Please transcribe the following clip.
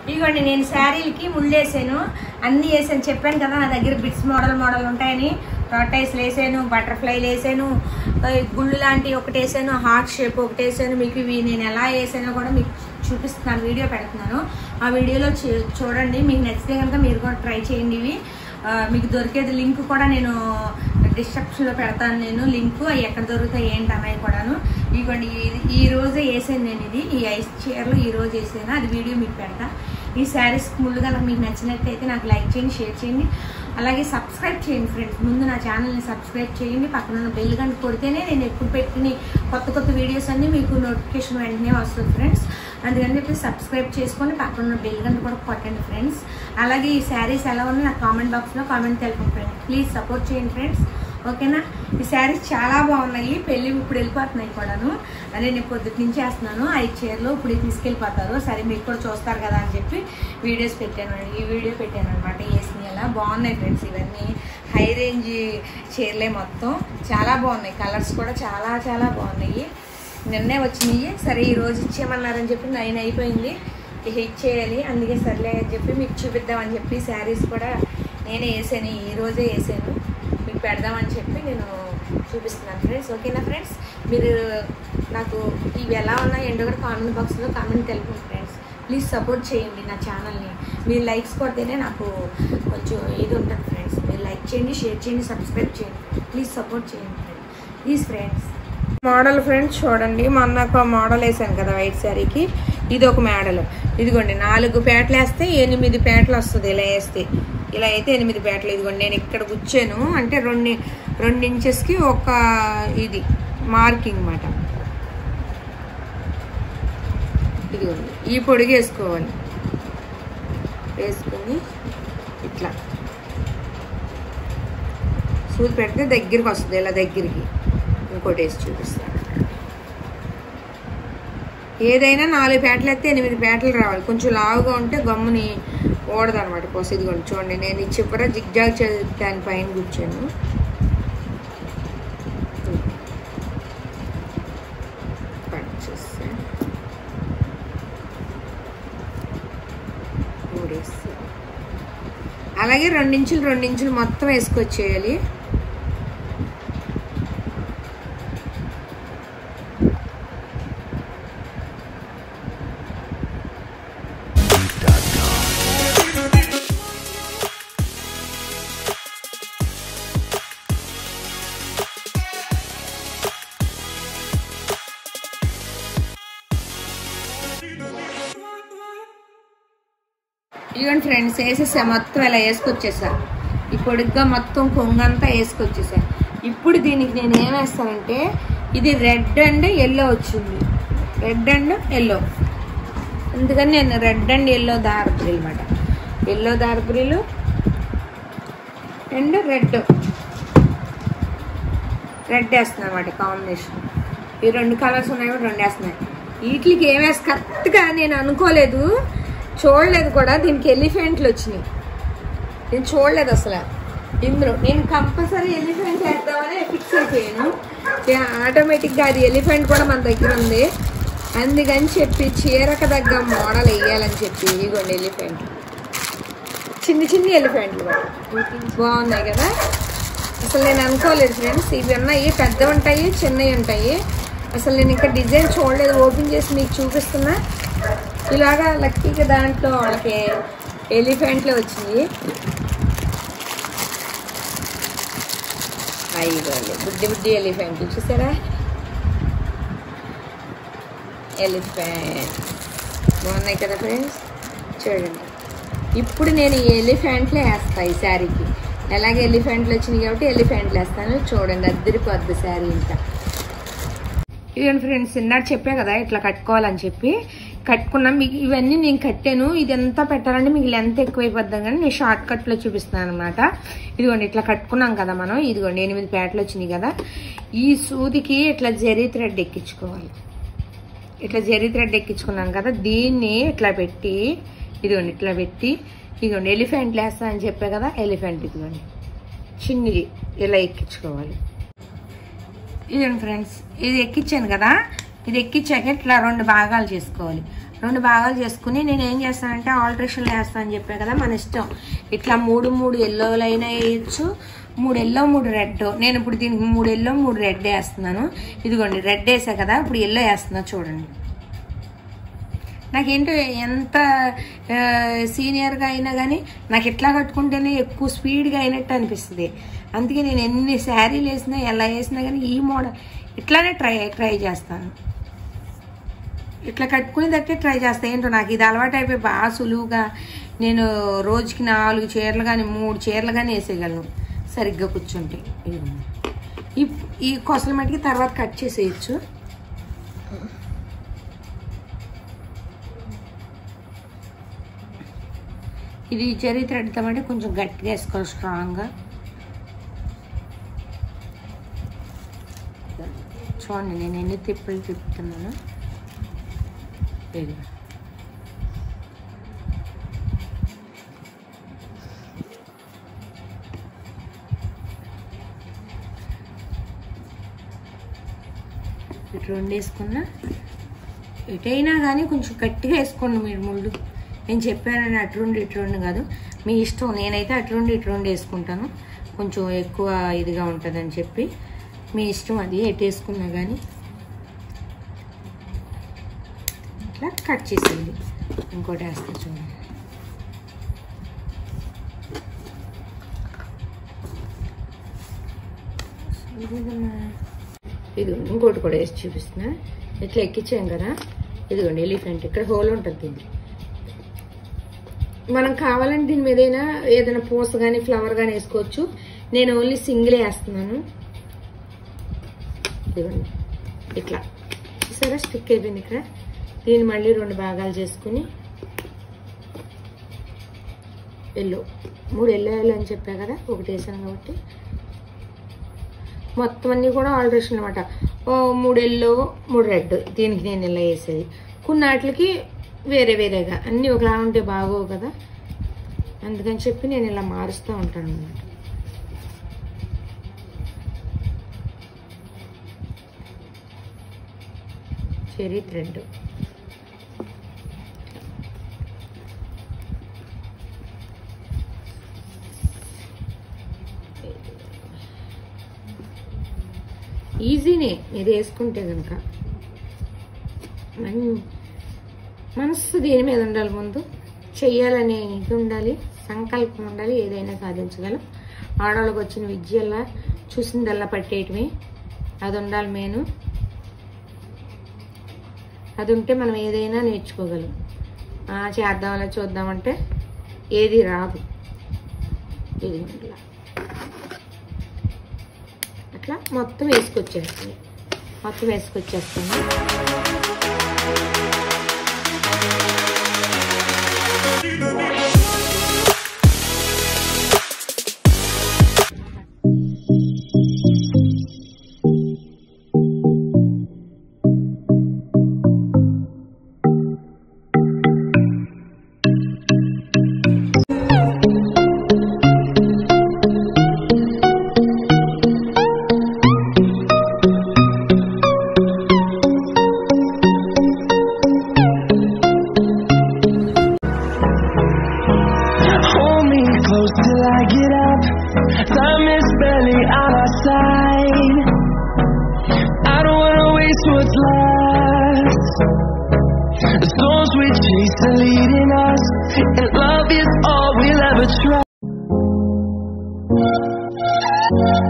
ఇదిగోండి నేను శారీలకి ముళ్ళు వేసాను అన్నీ వేసాను చెప్పాను కదా నా దగ్గర బిట్స్ మోడల్ మోడల్ ఉంటాయని టాటైస్లు వేసాను బటర్ఫ్లైలు వేసాను ఆ, గుళ్ళు లాంటి ఒకటి వేసాను హార్ట్ షేప్ ఒకటి వేసాను మీకు ఇవి నేను ఎలా వేసానో కూడా మీకు చూపిస్తున్నాను వీడియో పెడుతున్నాను ఆ వీడియోలో చూ- చూడండి మీకు నచ్చితే కనుక మీరు కూడా ట్రై చేయండి ఇవి ఆ, మీకు దొరికేది లింక్ కూడా నేను డిస్క్రిప్షన్లో పెడతాను నేను లింక్ అవి ఎక్కడ దొరుకుతాయి ఏంటి అన్నవి కూడాను ఇదిగోండి ఈ- ఈ రోజే వేసాను నేను ఇది ఈ ఐస్ చీరలు ఈ రోజు వేసాను అది వీడియో మీకు పెడతా ఈ శారీస్ ముందు కనుక మీకు నచ్చినట్టయితే నాకు లైక్ చేయండి షేర్ చేయండి అలాగే సబ్స్క్రైబ్ చేయండి ఫ్రెండ్స్ ముందు నా ఛానల్ని సబ్స్క్రైబ్ చేయండి పక్కన ఉన్న బెల్ గంట కొడితేనే నేను ఎప్పుడు పెట్టిన కొత్త కొత్త వీడియోస్ అన్నీ మీకు నోటిఫికేషన్ వెంటనే వస్తుంది ఫ్రెండ్స్ అందుకని చెప్పి సబ్స్క్రైబ్ చేసుకొని పక్కన ఉన్న బెల్ గంట కూడా కొట్టండి ఫ్రెండ్స్ అలాగే ఈ శారీస్ ఎలా ఉన్నాయి నాకు కామెంట్ బాక్స్లో కామెంట్ తెలుపండి ఫ్రెండ్స్ ప్లీజ్ సపోర్ట్ చేయండి ఫ్రెండ్స్ ఓకేనా ఈ శారీస్ చాలా బాగున్నాయి పెళ్ళి ఇప్పుడు వెళ్ళిపోతున్నాయి కూడాను అదే నేను పొద్దుటి నుంచి వేస్తున్నాను ఐదు చీరలు ఇప్పుడు తీసుకెళ్ళిపోతారు సరే మీకు కూడా చూస్తారు కదా అని చెప్పి వీడియోస్ పెట్టాను ఈ వీడియో పెట్టాను అనమాట వేసినాయి అలా బాగున్నాయి ఫ్రెండ్స్ ఇవన్నీ హై రేంజ్ చీరలే మొత్తం చాలా బాగున్నాయి కలర్స్ కూడా చాలా చాలా బాగున్నాయి నిన్నే వచ్చినాయి సరే ఈ రోజు ఇచ్చేయమన్నారని చెప్పి నైన్ అయిపోయింది ఇక ఇచ్చేయాలి అందుకే సర్లే అని చెప్పి మీకు చూపిద్దామని చెప్పి శారీస్ కూడా నేనే వేసాను ఈ రోజే వేసాను మీకు పెడదామని చెప్పి నేను చూపిస్తున్నాను ఫ్రెండ్స్ ఓకేనా ఫ్రెండ్స్ మీరు నాకు ఇవి ఎలా ఉన్నాయి ఏంటో కూడా కామెంట్ బాక్స్లో కామెంట్ తెలుపండి ఫ్రెండ్స్ ప్లీజ్ సపోర్ట్ చేయండి నా ఛానల్ని మీరు లైక్స్ కొడితేనే నాకు కొంచెం ఇది ఉంటుంది ఫ్రెండ్స్ మీరు లైక్ చేయండి షేర్ చేయండి సబ్స్క్రైబ్ చేయండి ప్లీజ్ సపోర్ట్ చేయండి friends please friends model friends చూడండి మొన్న ఒక మోడల్ వేసాను కదా వైట్ శారీకి ఇది ఒక మోడల్ ఇదిగోండి నాలుగు పేటలు వేస్తే ఎనిమిది పేటలు వస్తుంది ఇలా వేస్తే ఇలా అయితే ఎనిమిది పేటలు ఇదిగోండి నేను ఇక్కడ కూర్చాను అంటే రెండు రెండు ఇంచెస్కి ఒక ఇది మార్కింగ్ మాట ఇదిగోండి ఈ పొడిగి వేసుకోవాలి వేసుకొని ఇట్లా సూది పెడితే దగ్గరికి వస్తుంది ఇలా దగ్గరికి ఇంకోటి వేసి చూపిస్తాను ఏదైనా నాలుగు పేటలు అయితే ఎనిమిది పేటలు రావాలి కొంచెం లావుగా ఉంటే గమ్ముని ఓడదు అనమాట కోసం ఇదిగోండి చూడండి నేను ఈ చివర జిగ్జాగ్ దాని పైన కూర్చాను కట్ చేస్తే మూడేసి అలాగే రెండించులు రెండించులు మొత్తం వేసుకొచ్చేయాలి ఇదిగోండి ఫ్రెండ్స్ వేసేసా మొత్తం ఇలా వేసుకొచ్చేసా ఈ పొడిగ్గా మొత్తం కొంగంతా వేసుకొచ్చేసా ఇప్పుడు దీనికి నేను ఏం వేస్తానంటే ఇది రెడ్ అండ్ ఎల్లో వచ్చింది రెడ్ అండ్ ఎల్లో అందుకని నేను రెడ్ అండ్ ఎల్లో దారపురి అనమాట ఎల్లో దారపురీలు అండ్ రెడ్ రెడ్ వేస్తున్నాను అనమాట కాంబినేషన్ ఈ రెండు కలర్స్ ఉన్నాయి కూడా రెండు వేస్తున్నాయి వీటికి ఏం వేసి కరెక్ట్గా నేను అనుకోలేదు చూడలేదు కూడా దీనికి ఎలిఫెంట్లు వచ్చినాయి నేను చూడలేదు అసలు ఇందులో నేను కంపల్సరీ ఎలిఫెంట్ వేద్దామని ఫిక్స్ అయిపోయాను ఆటోమేటిక్గా అది ఎలిఫెంట్ కూడా మన దగ్గర ఉంది అందుకని చెప్పి చీరకు దగ్గర మోడల్ వేయాలని చెప్పి ఇదిగోండి ఎలిఫెంట్ చిన్న చిన్న ఎలిఫెంట్లు కూడా. బాగున్నాయి కదా అసలు నేను అనుకోలేదు ఫ్రెండ్స్ ఇవి ఉన్నాయి పెద్ద ఉంటాయి చిన్నవి ఉంటాయి అసలు నేను ఇంకా డిజైన్ చూడలేదు ఓపెన్ చేసి మీకు చూపిస్తున్నా ఇలాగా లక్కీగా దాంట్లో వాళ్ళకి ఎలిఫెంట్లు వచ్చినాయి అయ్యి బుడ్డి బుడ్డి ఎలిఫెంట్ చూసారా ఎలిఫెంట్ బాగున్నాయి కదా ఫ్రెండ్స్ చూడండి ఇప్పుడు నేను ఈ ఎలిఫెంట్లే వేస్తా ఈ శారీకి ఎలాగే ఎలిఫెంట్లు వచ్చినాయి కాబట్టి ఎలిఫెంట్లు వేస్తాను చూడండి అద్దరిపోద్ది శారీ ఇంకా ఇదండి ఫ్రెండ్స్ ఇందాక చెప్పా కదా ఇట్లా కట్టుకోవాలని చెప్పి కట్టుకున్నాం మీకు ఇవన్నీ నేను కట్టాను ఇది ఎంత పెట్టాలంటే మీకు లెంత్ ఎక్కువైపోద్దాం కానీ నేను షార్ట్ కట్లో చూపిస్తున్నాను అనమాట ఇదిగోండి ఇట్లా కట్టుకున్నాం కదా మనం ఇదిగోండి ఎనిమిది పేటలు వచ్చినాయి కదా ఈ సూదికి ఇట్లా జరీ థ్రెడ్ ఎక్కించుకోవాలి ఇట్లా జరీ థ్రెడ్ ఎక్కించుకున్నాం కదా దీన్ని ఇట్లా పెట్టి ఇదిగోండి ఇట్లా పెట్టి ఇదిగోండి ఎలిఫెంట్ వేస్తా అని చెప్పా కదా ఎలిఫెంట్ ఇదిగోండి చిన్నది ఇలా ఎక్కించుకోవాలి ఇదండి ఫ్రెండ్స్ ఇది ఎక్కించాను కదా ఇది ఎక్కించాక ఇట్లా రెండు భాగాలు చేసుకోవాలి రెండు భాగాలు చేసుకుని నేను ఏం చేస్తానంటే ఆల్టరేషన్లు వేస్తాను అని చెప్పాను కదా మన ఇష్టం ఇట్లా మూడు మూడు ఎల్లోలు అయినా వేయచ్చు మూడు ఎల్లో మూడు రెడ్ నేను ఇప్పుడు దీనికి మూడు ఎల్లో మూడు రెడ్ వేస్తున్నాను ఇదిగోండి రెడ్ వేసా కదా ఇప్పుడు ఎల్లో వేస్తున్నా చూడండి నాకేంటో ఎంత ఆ, సీనియర్గా అయినా కానీ నాకు ఇట్లా కట్టుకుంటేనే ఎక్కువ స్పీడ్గా అయినట్టు అనిపిస్తుంది అందుకే నేను ఎన్ని శారీలు వేసినా ఎలా వేసినా కానీ ఈ మోడల్ ఇట్లానే ట్రై ట్రై చేస్తాను ఇట్లా కట్టుకునేదట్టే ట్రై చేస్తాను ఏంటో నాకు ఇది అలవాటు అయిపోయి బాగా సులువుగా నేను రోజుకి నాలుగు చీరలు కానీ మూడు చీరలు కానీ వేసేయగలను సరిగ్గా కూర్చుంటే ఇదిగోండి. ఈ ఈ కొసల మట్టికి తర్వాత కట్ చేసేయచ్చు ఇది చెరీ థ్రెడ్తో అంటే కొంచెం గట్టిగా వేసుకోవాలి స్ట్రాంగ్గా చూడండి నేను ఎన్ని తిప్పులు తిప్పుతున్నాను ఇది ఇటు రెండు వేసుకున్నా ఎటైనా కానీ కొంచెం గట్టిగా వేసుకోండి మీరు ముళ్ళు నేను చెప్పానని అటు రెండు ఇటు రెండు కాదు మీ ఇష్టం నేనైతే అటు రెండు ఇటు రెండు వేసుకుంటాను కొంచెం ఎక్కువ ఇదిగా ఉంటుందని చెప్పి మీ ఇష్టం అది ఎటు వేసుకున్నా కానీ ఇట్లా కట్ చేసేయండి ఇంకోటి వేస్తా చూడండి ఇది ఇంకోటి కూడా వేసి చూపిస్తున్నా ఇట్లా ఎక్కించాం కదా ఇదిగోండి ఎలిఫెంట్ ఇక్కడ హోల్ ఉంటుంది దీన్ని మనం కావాలంటే దీని మీద అయినా ఏదైనా పూస కానీ ఫ్లవర్ కానీ వేసుకోవచ్చు నేను ఓన్లీ సింగిల్ వేస్తున్నాను ఇదిగోండి ఇట్లా సరే స్టిక్ అయిపోయింది ఇక్కడ దీన్ని మళ్ళీ రెండు భాగాలు చేసుకుని ఎల్లో మూడు ఎల్లో ఎల్లో అని చెప్పా కదా ఒకటి వేసాను కాబట్టి మొత్తం అన్నీ కూడా ఆల్టరేషన్ అనమాట ఓ మూడు ఎల్లో మూడు రెడ్ దీనికి నేను ఇలా వేసేది కొన్నాటికి వేరే వేరేగా అన్నీ ఒకలా ఉంటే బాగోవు కదా అందుకని చెప్పి నేను ఇలా మారుస్తూ ఉంటాను అనమాట చెరీ థ్రెడ్ ఈజీనే ఇది వేసుకుంటే కనుక మన్- మనస్సు దేని మీద ఉండాలి ముందు చెయ్యాలనే ఇది ఉండాలి సంకల్పం ఉండాలి ఏదైనా సాధించగలం ఆడవాళ్ళకి వచ్చిన విద్యల్లా చూసిందల్లా పట్టేయటమే అది ఉండాలి మెయిన్ అది ఉంటే మనం ఏదైనా నేర్చుకోగలం ఆ, చేద్దామలా చూద్దామంటే ఏది రాదు ఇది ఇట్లా అట్లా మొత్తం వేసుకొచ్చేస్తాను మొత్తం వేసుకొచ్చేస్తాను Hold me close till I get up. Time is barely on our side. I don't wanna waste what's left. The storms we chase are leading us, and love is all we'll ever try.